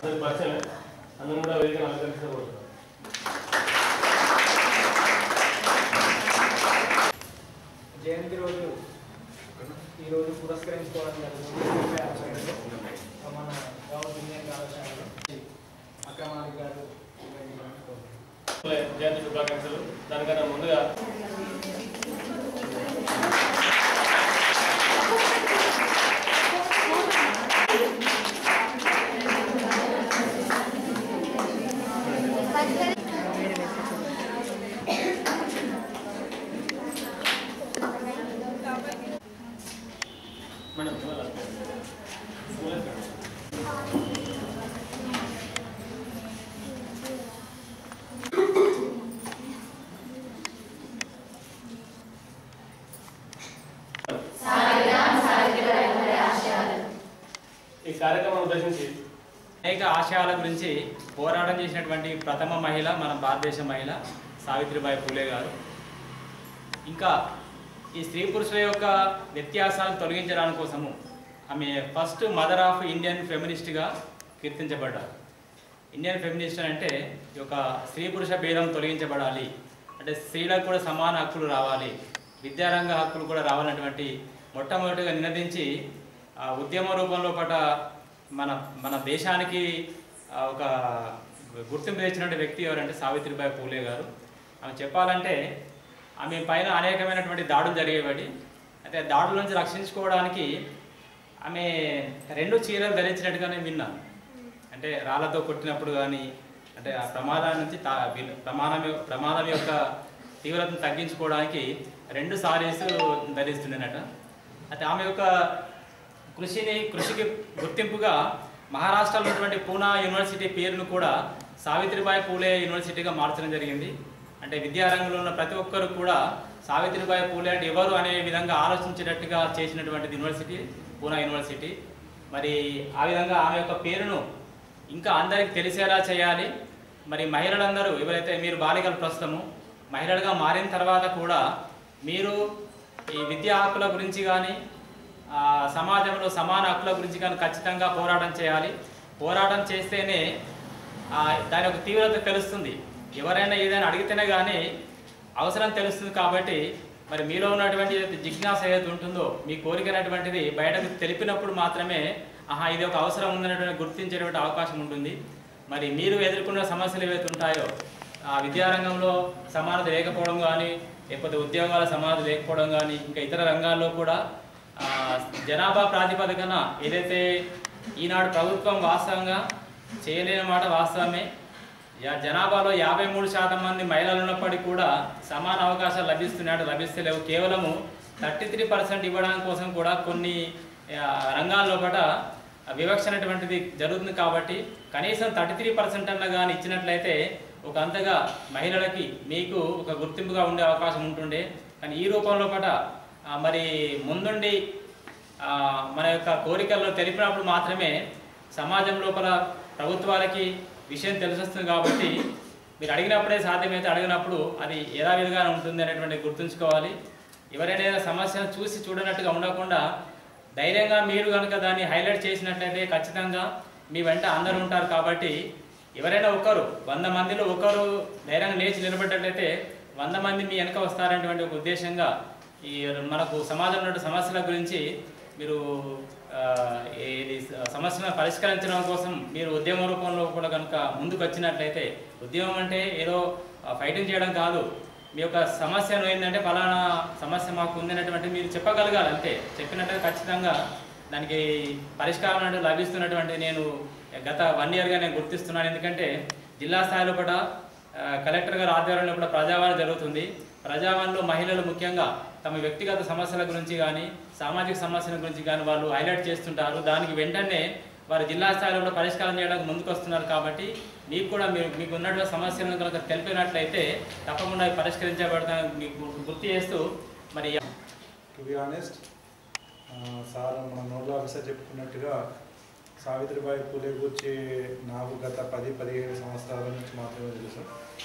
అందరి పరిచయమే అందరం కూడా వేదిక అలంకరించకూడదు జయంతి రోజు ఈ రోజు పురస్కరించుకోవడం జరుగుతుంది ఆధ్వర్యంలో మన గౌరవ ఇండియన్ కళాశాలలో అక్రమాలి గారు జయంతి శుభాకాంక్షలు దానికన్నా ముందుగా మేడం ఇవాళ స్కూల్ ఎక్కడ? ఈ కార్యక్రమం ఉద్దేశించి అనేక ఆశయాల గురించి పోరాటం చేసినటువంటి ప్రథమ మహిళ మన భారతదేశ మహిళ సావిత్రిబాయి పూలే గారు ఇంకా ఈ స్త్రీ పురుషుల యొక్క వ్యత్యాసాలను తొలగించడానికి కోసము ఆమె ఫస్ట్ మదర్ ఆఫ్ ఇండియన్ ఫెమినిస్ట్గా కీర్తించబడ్డారు ఇండియన్ ఫెమినిస్ట్ అంటే ఈ యొక్క స్త్రీ పురుష భేదం తొలగించబడాలి అంటే స్త్రీలకు కూడా సమాన హక్కులు రావాలి విద్యారంగ హక్కులు కూడా రావాలన్నటువంటి మొట్టమొదటిగా నినదించి ఆ ఉద్యమ రూపంలో పట మన మన దేశానికి ఆ, ఒక గుర్తింపు తెచ్చినటువంటి వ్యక్తి ఎవరంటే సావిత్రిబాయి పూలే గారు ఆమె చెప్పాలంటే ఆమె పైన అనేకమైనటువంటి దాడులు జరిగేవాటి అయితే ఆ దాడుల నుంచి రక్షించుకోవడానికి ఆమె రెండు చీరలు ధరించినట్టుగా నేను విన్నాను అంటే రాళ్ళతో కొట్టినప్పుడు కానీ అంటే ఆ ప్రమాదం నుంచి తా వీళ్ళ- ప్రమాదం యొ- ప్రమాదం యొక్క తీవ్రతను తగ్గించుకోవడానికి రెండు సారీస్ ధరిస్తుండేనట అయితే ఆమె యొక్క కృషిని కృషికి గుర్తింపుగా మహారాష్ట్రలో ఉన్నటువంటి పూనా యూనివర్సిటీ పేరును కూడా సావిత్రిబాయి పూలే యూనివర్సిటీగా మార్చడం జరిగింది అంటే విద్యారంగంలో ఉన్న ప్రతి ఒక్కరు కూడా సావిత్రిబాయి పూలే అంటే ఎవరు అనే విధంగా ఆలోచించేటట్టుగా చేసినటువంటి యూనివర్సిటీ పూనా యూనివర్సిటీ మరి ఆ విధంగా ఆమె యొక్క పేరును ఇంకా అందరికి తెలిసేలా చేయాలి మరి మహిళలందరూ ఎవరైతే మీరు బాలికలు ప్రస్తుతము మహిళలుగా మారిన తర్వాత కూడా మీరు ఈ విద్యా హక్కుల గురించి కానీ ఆ, సమాజంలో సమాన హక్కుల గురించి కానీ ఖచ్చితంగా పోరాటం చేయాలి పోరాటం చేస్తేనే ఆ, దాని యొక్క తీవ్రత తెలుస్తుంది ఎవరైనా ఏదైనా అడిగితేనే కానీ అవసరం తెలుస్తుంది కాబట్టి మరి మీలో ఉన్నటువంటి ఏదైతే జిజ్ఞాస ఏదైతే ఉంటుందో మీ కోరిక అనేటువంటిది బయటకు తెలిపినప్పుడు మాత్రమే ఆహా ఇది ఒక అవసరం ఉందనేటువంటి గుర్తించేటువంటి అవకాశం ఉంటుంది మరి మీరు ఎదుర్కొన్న సమస్యలు ఏవైతే ఉంటాయో ఆ విద్యారంగంలో సమానత లేకపోవడం కానీ లేకపోతే ఉద్యోగాల సమానత లేకపోవడం కానీ ఇంకా ఇతర రంగాల్లో కూడా ఆ, జనాభా ప్రాతిపదికన ఏదైతే ఈనాడు ప్రభుత్వం వాస్తవంగా చేయలేని మాట వాస్తవమే యా- జనాభాలో యాభై మూడు శాతం మంది మహిళలు ఉన్నప్పటికీ కూడా సమాన అవకాశాలు లభిస్తున్నాడు లభిస్తలేవు కేవలము థర్టీ త్రీ పర్సెంట్ ఇవ్వడానికి కోసం కూడా కొన్ని ఆ, రంగాల్లో పట వివక్ష అనేటువంటిది జరుగుతుంది కాబట్టి కనీసం థర్టీ త్రీ పర్సెంట్ అన్న కానీ ఇచ్చినట్లయితే ఒక అంతగా మహిళలకి మీకు ఒక గుర్తింపుగా ఉండే అవకాశం ఉంటుండే కానీ ఈ రూపంలో పట ఆ, మరి ముందుండి ఆ, మన యొక్క కోరికలను తెలిపినప్పుడు మాత్రమే సమాజం లోపల ప్రభుత్వాలకి విషయం తెలిసొస్తుంది కాబట్టి మీరు అడిగినప్పుడే సాధ్యమైతే అడిగినప్పుడు అది యథావిధిగా ఉంటుంది అనేటువంటి గుర్తుంచుకోవాలి ఎవరైనా ఏదైనా సమస్యను చూసి చూడనట్టుగా ఉండకుండా ధైర్యంగా మీరు కనుక దాన్ని హైలైట్ చేసినట్లయితే ఖచ్చితంగా మీ వెంట అందరూ ఉంటారు కాబట్టి ఎవరైనా ఒకరు వంద మందిలో ఒకరు ధైర్యంగా లేచి నిలబడ్డట్లయితే వంద మంది మీ వెనక వస్తారనేటువంటి ఒక ఉద్దేశంగా ఈ మనకు సమాజంలో ఉన్న సమస్యల గురించి మీరు ఆ, ఇది సమస్యలను పరిష్కరించడం కోసం మీరు ఉద్యమ రూపంలో కూడా కనుక ముందుకు వచ్చినట్లయితే ఉద్యమం అంటే ఏదో ఫైటింగ్ చేయడం కాదు మీ యొక్క సమస్యను ఏంటంటే ఫలానా సమస్య మాకు ఉందనేటువంటి మీరు చెప్పగలగాలి అంతే చెప్పినట్టు ఖచ్చితంగా దానికి పరిష్కారం అనేది లభిస్తున్నటువంటి నేను గత వన్ ఇయర్గా నేను గుర్తిస్తున్నాను ఎందుకంటే జిల్లా స్థాయిలో కూడా ఆ, కలెక్టర్ గారి ఆధ్వర్యంలో కూడా ప్రజావాణి జరుగుతుంది ప్రజావాణిలో మహిళలు ముఖ్యంగా తమ వ్యక్తిగత సమస్యల గురించి కానీ సామాజిక సమస్యల గురించి కానీ వాళ్ళు హైలైట్ చేస్తుంటారు దానికి వెంటనే వారు జిల్లా స్థాయిలో కూడా పరిష్కారం చేయడానికి ముందుకు వస్తున్నారు కాబట్టి మీకు కూడా మీరు మీకు ఉన్నటువంటి సమస్యలను కనుక తెలిపినట్లయితే తప్పకుండా అవి పరిష్కరించబడతాయని మీకు గుర్తు చేస్తూ మరి టు బి ఆనెస్ట్ సార్ మన నోడ్ల ఆఫీసర్ చెప్పుకున్నట్టుగా సావిత్రిబాయి పూలే గురించి నాకు గత పది పదిహేను సంవత్సరాల నుంచి మాత్రమే తెలుసు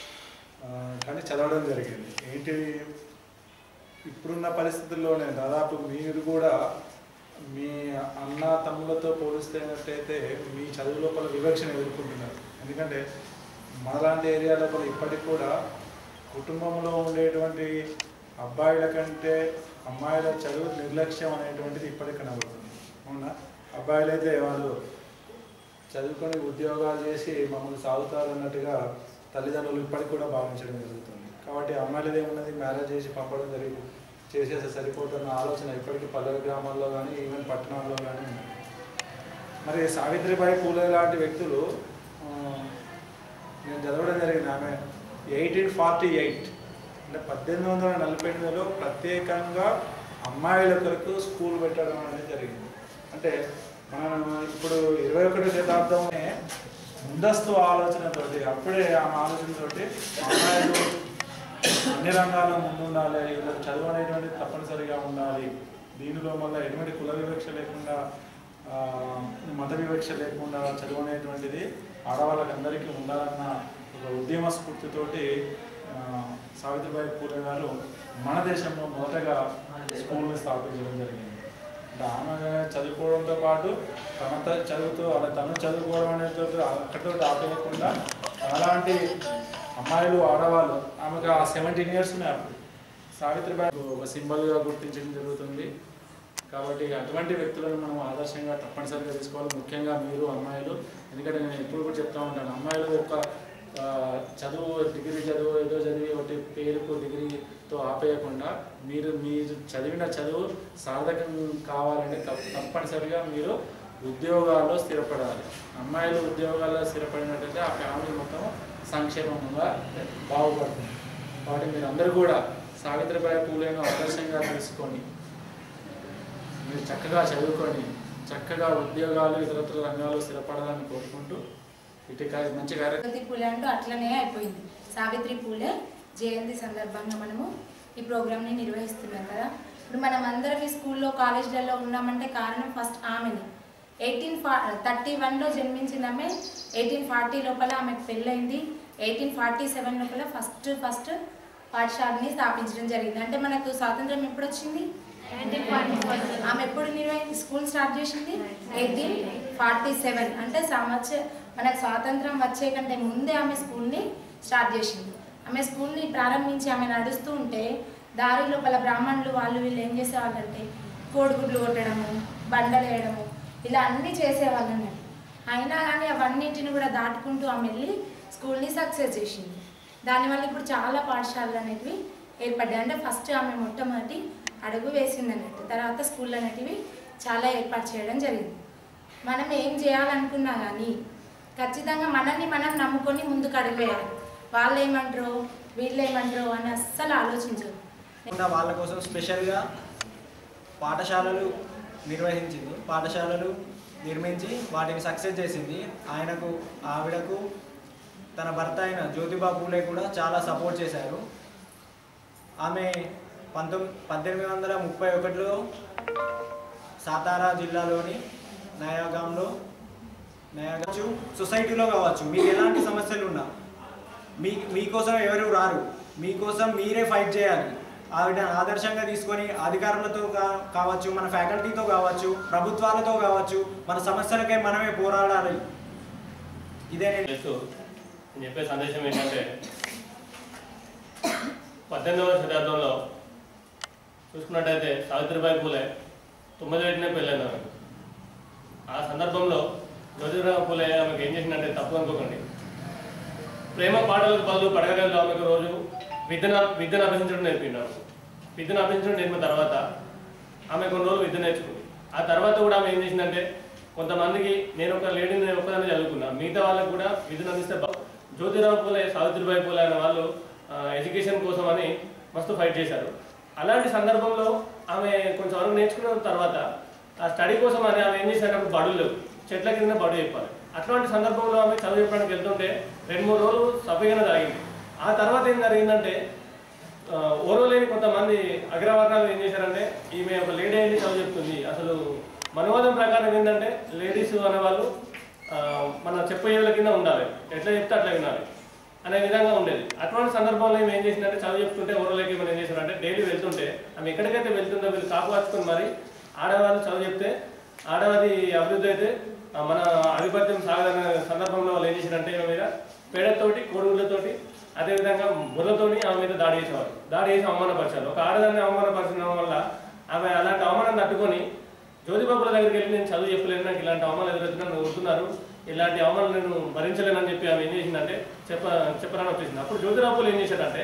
ఆ, కానీ చదవడం జరిగింది ఏంటి ఇప్పుడున్న పరిస్థితుల్లోనే దాదాపు మీరు కూడా మీ అన్న తమ్ములతో పోలిస్తేనట్టయితే మీ చదువు లోపల వివక్షను ఎదుర్కొంటున్నారు ఎందుకంటే మనలాంటి ఏరియా లోపల ఇప్పటికి కూడా కుటుంబంలో ఉండేటువంటి అబ్బాయిల కంటే అమ్మాయిల చదువు నిర్లక్ష్యం అనేటువంటిది ఇప్పటికి కనబడుతుంది అవునా అబ్బాయిలు అయితే వాళ్ళు చదువుకొని ఉద్యోగాలు చేసి మమ్మల్ని సాగుతారు అన్నట్టుగా తల్లిదండ్రులు ఇప్పటికి కూడా భావించడం జరుగుతుంది కాబట్టి అమ్మాయిలది ఏమున్నది మ్యారేజ్ చేసి పంపడం జరిగి చేసేస్తే సరిపోతున్న ఆలోచన ఇప్పటికీ పల్లెల గ్రామాల్లో కానీ ఈవెన్ పట్టణాల్లో కానీ ఉంది మరి సావిత్రిబాయి పూలే లాంటి వ్యక్తులు ఆ, నేను చదవడం జరిగింది ఆమె ఎయిటీన్ ఫార్టీ ఎయిట్ అంటే పద్దెనిమిది వందల నలభై ఎనిమిదిలో ప్రత్యేకంగా అమ్మాయిల కొరకు స్కూల్ పెట్టడం అనేది జరిగింది అంటే మనం ఇప్పుడు ఇరవై ఒకటో శతాబ్దంలో ముందస్తు ఆలోచనతోటి అప్పుడే ఆమె ఆలోచనతోటి అమ్మాయిలు అన్ని రంగాల్లో ముందుండాలి వీళ్ళకి చదువు అనేటువంటిది తప్పనిసరిగా ఉండాలి దీనిలో మళ్ళీ ఎటువంటి కుల వివక్ష లేకుండా ఆ, మత వివక్ష లేకుండా చదువు అనేటువంటిది ఆడవాళ్ళకి అందరికీ ఉండాలన్న ఒక ఉద్యమ స్ఫూర్తితోటి ఆ, సావిత్రిబాయి పూలే గారు మన దేశంలో మొదటగా స్కూల్ని స్థాపించడం జరిగింది అంటే ఆమె చదువుకోవడంతో పాటు తన త- చదువుతూ అలా తను చదువుకోవడం అనేది అక్కడితో ఆపేయకుండా అలాంటి అమ్మాయిలు ఆడవాళ్ళు ఆమెకు ఆ సెవెంటీన్ ఇయర్స్ ఉన్నాయి అప్పుడు సావిత్రిబాయి ఒక సింబల్గా గుర్తించడం జరుగుతుంది కాబట్టి అటువంటి వ్యక్తులను మనం ఆదర్శంగా తప్పనిసరిగా తీసుకోవాలి ముఖ్యంగా మీరు అమ్మాయిలు ఎందుకంటే నేను ఎప్పుడు కూడా చెప్తా ఉంటాను అమ్మాయిలు ఒక ఆ, చదువు డిగ్రీ చదువు ఏదో చదివి ఒకటి పేరుకు డిగ్రీతో ఆపేయకుండా మీరు మీరు చదివిన చదువు సాధకం కావాలంటే తప్ప- తప్పనిసరిగా మీరు ఉద్యోగాల్లో స్థిరపడాలి అమ్మాయిలు ఉద్యోగాల్లో స్థిరపడినట్టయితే ఆ ఫ్యామిలీ మొత్తం సంక్షేమంగా బాగుపడుతుంది కాబట్టి మీరు అందరూ కూడా సావిత్రిబాయి పూలేను ఆదర్శంగా తీసుకొని మీరు చక్కగా చదువుకొని చక్కగా ఉద్యోగాలు ఇతరత్ర రంగాల్లో స్థిరపడాలని కోరుకుంటూ ఇటు కా- మంచి కార్యక్రమం సావిత్రి పూలే అంటూ అట్లనే అయిపోయింది సావిత్రి పూలే జయంతి సందర్భంగా మనము ఈ ప్రోగ్రామ్ని నిర్వహిస్తున్నాం కదా ఇప్పుడు మనం అందరం ఈ స్కూల్లో కాలేజీలలో ఉన్నామంటే కారణం ఫస్ట్ ఆమెని ఎయిటీన్ ఫా థర్టీ వన్లో జన్మించిన ఆమె ఎయిటీన్ ఫార్టీ లోపల ఆమెకు పెళ్ళైంది ఎయిటీన్ ఫార్టీ సెవెన్ లోపల ఫస్ట్ ఫస్ట్ పాఠశాలని స్థాపించడం జరిగింది అంటే మనకు స్వాతంత్రం ఎప్పుడు వచ్చింది ఆమె ఎప్పుడు నిర్వహించి స్కూల్ స్టార్ట్ చేసింది ఎయిటీన్ ఫార్టీ సెవెన్ అంటే సంవత్సరం మనకు స్వాతంత్రం వచ్చే కంటే ముందే ఆమె స్కూల్ని స్టార్ట్ చేసింది ఆమె స్కూల్ని ప్రారంభించి ఆమె నడుస్తూ ఉంటే దారి లోపల బ్రాహ్మణులు వాళ్ళు వీళ్ళు ఏం చేసేవాళ్ళంటే కోడిగుడ్లు కొట్టడము బండలు వేయడము ఇలా అన్నీ చేసేవాళ్ళు అన్నట్టు అయినా కానీ అవన్నిటిని కూడా దాటుకుంటూ ఆమె వెళ్ళి స్కూల్ని సక్సెస్ చేసింది దానివల్ల ఇప్పుడు చాలా పాఠశాలలు అనేటివి ఏర్పడ్డాయి అంటే ఫస్ట్ ఆమె మొట్టమొదటి అడుగు వేసింది అన్నట్టు తర్వాత స్కూల్ అనేటివి చాలా ఏర్పాటు చేయడం జరిగింది మనం ఏం చేయాలనుకున్నా కానీ ఖచ్చితంగా మనల్ని మనం నమ్ముకొని ముందుకు అడుగు వేయాలి వాళ్ళు ఏమంటారు వీళ్ళు ఏమంటారు అని అస్సలు ఆలోచించరు ఉన్న వాళ్ళ కోసం స్పెషల్గా పాఠశాలలు నిర్వహించింది పాఠశాలలు నిర్మించి వాటిని సక్సెస్ చేసింది ఆయనకు ఆవిడకు తన భర్త అయిన జ్యోతిబా పూలే కూడా చాలా సపోర్ట్ చేశారు ఆమె పంతొమ్మిది పద్దెనిమిది వందల ముప్పై ఒకటిలో సాతారా జిల్లాలోని నయాగాంలో నయాగాచు సొసైటీలో కావచ్చు మీకు ఎలాంటి సమస్యలు ఉన్నా మీ మీకోసం ఎవరు రారు మీకోసం మీరే ఫైట్ చేయాలి ఆవిడ ఆదర్శంగా తీసుకొని అధికారులతో కా- కావచ్చు మన ఫ్యాకల్టీతో కావచ్చు ప్రభుత్వాలతో కావచ్చు మన సమస్యలకై మనమే పోరాడాలి ఇదే నేను చేస్తూ నేను చెప్పే సందేశం ఏంటంటే పద్దెనిమిదవ శతాబ్దంలో చూసుకున్నట్టయితే సావిత్రిబాయి పూలే తొమ్మిది ఏటినే పెళ్ళైంది ఆమెకు ఆ సందర్భంలో జ్యోతిరావు పూలే ఆమెకు ఏం చేసిందంటే తప్పు అనుకోకండి ప్రేమ పాటలకు బదులు పడగలలో ఆమెకు రోజు విద్యను విద్యను అభ్యసించడం నేర్పిండారు విద్యను అభ్యసించడం నేర్పిన తర్వాత ఆమె కొన్ని రోజులు విద్య నేర్చుకుంది ఆ తర్వాత కూడా ఆమె ఏం చేసిందంటే కొంతమందికి నేను ఒక లేడీని నేను ఒక్కదాన్ని చదువుకున్నా మిగతా వాళ్ళకు కూడా విద్యను అందిస్తే బా- జ్యోతిరావు పూలే సావిత్రిబాయి పూలే అనే వాళ్ళు ఆ, ఎడ్యుకేషన్ కోసం అని మస్తు ఫైట్ చేశారు అలాంటి సందర్భంలో ఆమె కొంచెం వరకు నేర్చుకున్న తర్వాత ఆ స్టడీ కోసం అని ఆమె ఏం చేశారంటే బడులు లేవు చెట్ల కింద బడు చెప్పాలి అట్లాంటి సందర్భంలో ఆమె చదువు చెప్పడానికి వెళ్తుంటే రెండు మూడు రోజులు సభ్యంగా జరిగింది ఆ తర్వాత ఏం జరిగిందంటే ఆ, ఓర్వలేని కొంతమంది అగ్రవర్ణాలు ఏం చేశారంటే ఈమె ఒక లేడీ అయింది చదువు చెప్తుంది అసలు మనోవాదం ప్రకారం ఏంటంటే లేడీస్ అనేవాళ్ళు ఆ, మన చెప్పేళ్ళ కింద ఉండాలి ఎట్లా చెప్తే అట్లా వినాలి అనే విధంగా ఉండేది అటువంటి సందర్భంలో ఏం ఏం చేసిందంటే చదువు చెప్తుంటే ఓరలోకి మనం ఏం చేశారంటే డైలీ వెళ్తుంటే ఆమె ఎక్కడికైతే వెళ్తుందో వీళ్ళు కాపు కాచుకొని మరి ఆడవాళ్ళు చదువు చెప్తే ఆడవాది అభివృద్ధి అయితే ఆ, మన ఆధిపత్యం సాగదన్న సందర్భంలో వాళ్ళు ఏం చేశారంటే ఆమె మీద పేడతోటి కోడుగుళ్ళతోటి అదేవిధంగా బుర్రతోని ఆమె మీద దాడి చేసేవారు దాడి చేసి అవమానపరిచారు ఒక ఆడదాన్ని అవమానపరచడం వల్ల ఆమె అలాంటి అవమానం తట్టుకొని జ్యోతిబాబుల దగ్గరికి వెళ్ళి నేను చదువు చెప్పలేను నాకు ఇలాంటి అవమానాలు ఎదురవుతున్నాను నన్ను వస్తున్నారు ఇలాంటి అవమానాలు నేను భరించలేనని చెప్పి ఆమె ఏం చేసిందంటే చెప్ప చెప్పడానికి వచ్చేసింది అప్పుడు జ్యోతిరాపులు ఏం చేశాడంటే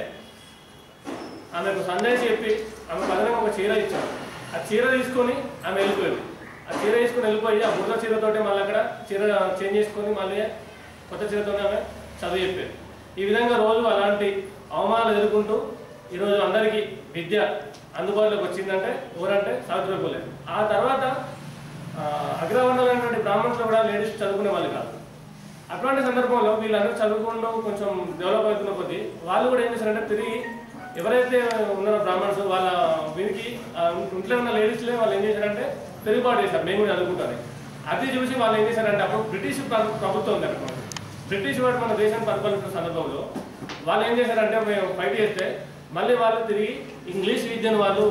ఆమెకు సందేశం చెప్పి ఆమె పదనంగా ఒక చీర ఇచ్చాడు ఆ చీర తీసుకొని ఆమె వెళ్ళిపోయింది ఆ చీర తీసుకొని వెళ్ళిపోయి ఆ బుర్ర చీరతోటి మళ్ళీ అక్కడ చీర చేంజ్ చేసుకొని మళ్ళీ కొత్త చీరతోనే ఆమె చదువు చెప్పారు ఈ విధంగా రోజు అలాంటి అవమానాలు ఎదుర్కొంటూ ఈరోజు అందరికీ విద్య అందుబాటులోకి వచ్చిందంటే ఎవరంటే సావిత్రి పూలే ఆ తర్వాత ఆ, అగ్రవర్ణమైనటువంటి బ్రాహ్మణులు కూడా లేడీస్ చదువుకునే వాళ్ళు కాదు అటువంటి సందర్భంలో వీళ్ళందరూ చదువుకుంటూ కొంచెం డెవలప్ అవుతున్న కొద్దీ వాళ్ళు కూడా ఏం చేశారంటే తిరిగి ఎవరైతే ఉన్నారో బ్రాహ్మణ్స్ వాళ్ళ వీరికి ఆ, ఇంట్లో ఉన్న లేడీస్లే వాళ్ళు ఏం చేశారంటే తిరుగుబాటు చేశారు మేము కూడా చదువుకుంటారు అది చూసి వాళ్ళు ఏం చేశారంటే అప్పుడు బ్రిటిష్ ప్రభు- ప్రభుత్వం ఉంది అక్కడ బ్రిటిష్ వాడు మన దేశాన్ని పరిపాలిస్తున్న సందర్భంలో వాళ్ళు ఏం చేశారంటే మేము ఫైట్ చేస్తే మళ్ళీ వాళ్ళు తిరిగి ఇంగ్లీష్ విద్యను వాళ్ళు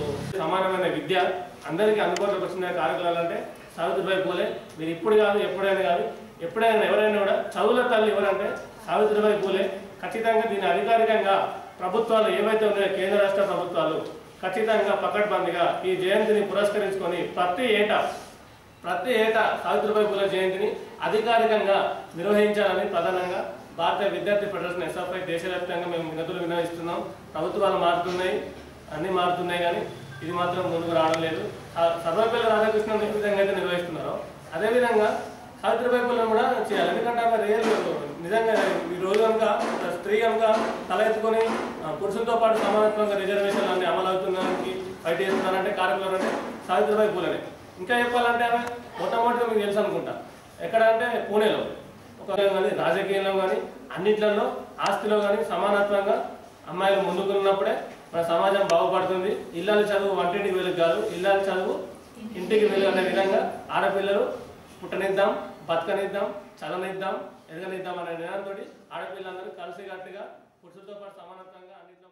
సమానమైన విద్య అందరికీ అందుబాటులోకి వచ్చిన కార్యక్రమాలు అంటే సావిత్రిబాయి పూలే మీరు ఇప్పుడు కాదు ఎప్పుడైనా కాదు ఎప్పుడైనా ఎవరైనా కూడా చదువుల తల్లి ఎవరంటే సావిత్రిబాయి పూలే ఖచ్చితంగా దీన్ని అధికారికంగా ప్రభుత్వాలు ఏవైతే ఉన్నాయో కేంద్ర రాష్ట్ర ప్రభుత్వాలు ఖచ్చితంగా పకడ్బందీగా ఈ జయంతిని పురస్కరించుకొని ప్రతి ఏటా ప్రతి ఏటా సావిత్రిబాయి పూలే జయంతిని అధికారికంగా నిర్వహించాలని ప్రధానంగా భారత విద్యార్థి ఫెడరేషన్ ఎస్ఎఫ్ఐ దేశవ్యాప్తంగా మేము వినతులు వినవిస్తున్నాం ప్రభుత్వాలు మారుతున్నాయి అన్నీ మారుతున్నాయి కానీ ఇది మాత్రం ముందుకు రావడం లేదు ఆ సర్వపల్లి రాధాకృష్ణన్ ఏ విధంగా అయితే నిర్వహిస్తున్నారో అదేవిధంగా సావిత్రిబాయి పూలను కూడా చేయాలి ఎందుకంటే ఆమె రియల్ నిజంగా ఈ రోజు కనుక ఒక స్త్రీ కనుక తల ఎత్తుకొని ఆ, పురుషులతో పాటు సమానత్వంగా రిజర్వేషన్లు అన్ని అమలు అవుతున్నానికి ఫైట్ చేస్తున్నారంటే కార్యక్రమం అంటే సావిత్రిబాయి పూలనే ఇంకా చెప్పాలంటే ఆమె మొట్టమొదటిగా మీకు తెలుసు అనుకుంటా ఎక్కడ అంటే పూణేలో ఒక కానీ రాజకీయంలో కానీ అన్నిట్లలో ఆస్తిలో కానీ సమానత్వంగా అమ్మాయిలు ముందుకు ఉన్నప్పుడే మన సమాజం బాగుపడుతుంది ఇల్లాల చదువు వంటింటికి వెలుగు కాదు ఇల్లాల చదువు ఇంటికి వెలుగు అనే విధంగా ఆడపిల్లలు పుట్టనిద్దాం బతకనిద్దాం చదవనిద్దాం ఎదగనిద్దాం అనే నినాదంతో ఆడపిల్లలందరూ కలిసికట్టుగా పురుషులతో పాటు సమానత్వంగా అన్నింటిలో